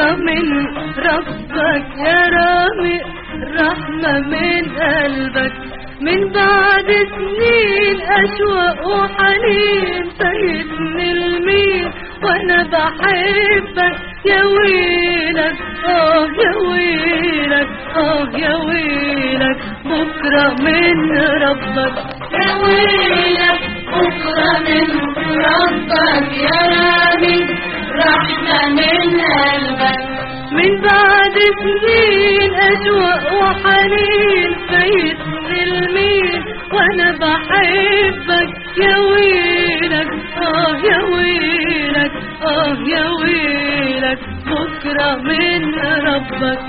بكرة من ربك يا رامي رحمة من قلبك من بعد سنين أشواق وحنين فايتني المين وأنا بحبك يا ويلك آه يا ويلك آه يا ويلك بكرة من ربك يا ويلك بكرة من ربك يا رامي رحمة من قلبك من بعد سنين أشواق وحنين فايتني المين وأنا بحبك يا ويلك آه يا ويلك آه يا ويلك بكرة من ربك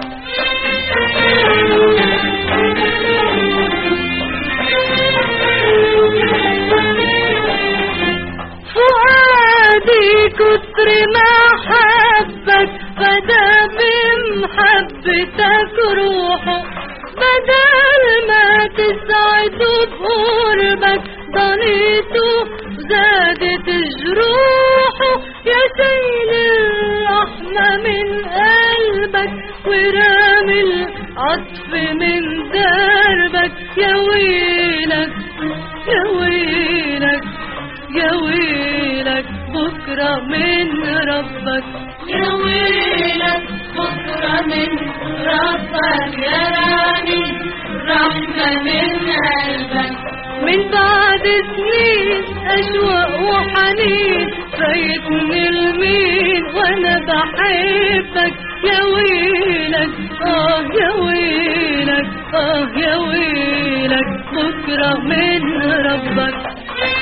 فؤادي كتر ما حبك بدا بمحبتك روحه بدل ما تسعده بقربك ضنيته زادت جروحه يا سيل الرحمة من قلبك ورامي العطف من دربك يا ويلك يا ويلك يا ويلك بكرة من ربك يا ويلك بكرة من ربك يا رامي رحمة من قلبك من بعد سنين أشواق وحنين فايتني المين وأنا بحبك يا ويلك آه يا ويلك آه يا ويلك بكرة من ربك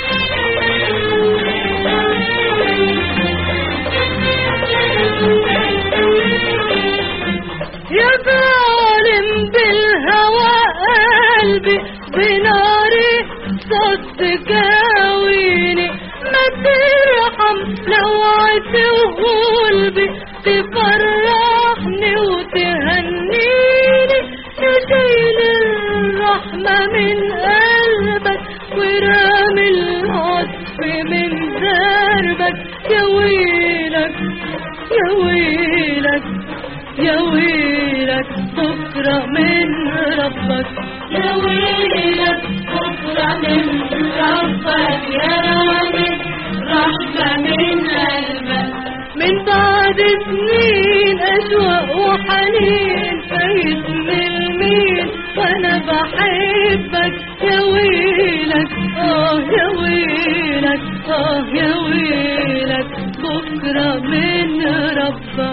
يا ظالم بالهوى قلبي بناري صدق قاويني ما ترحم لوعتي وغلبي تفرحني وتهنيني تشيل الرحمة من قلبك ورامي العطف من دربك يا ويلك يا ويلك يا ويلك بكرة من ربك يا ويلك بكرة من ربك يا رامي رحمة من قلبك من بعد سنين أشواق وحنين فايتني المين وأنا بحبك يا ويلك آه يا ويلك آه يا ويلك بكرة من ربك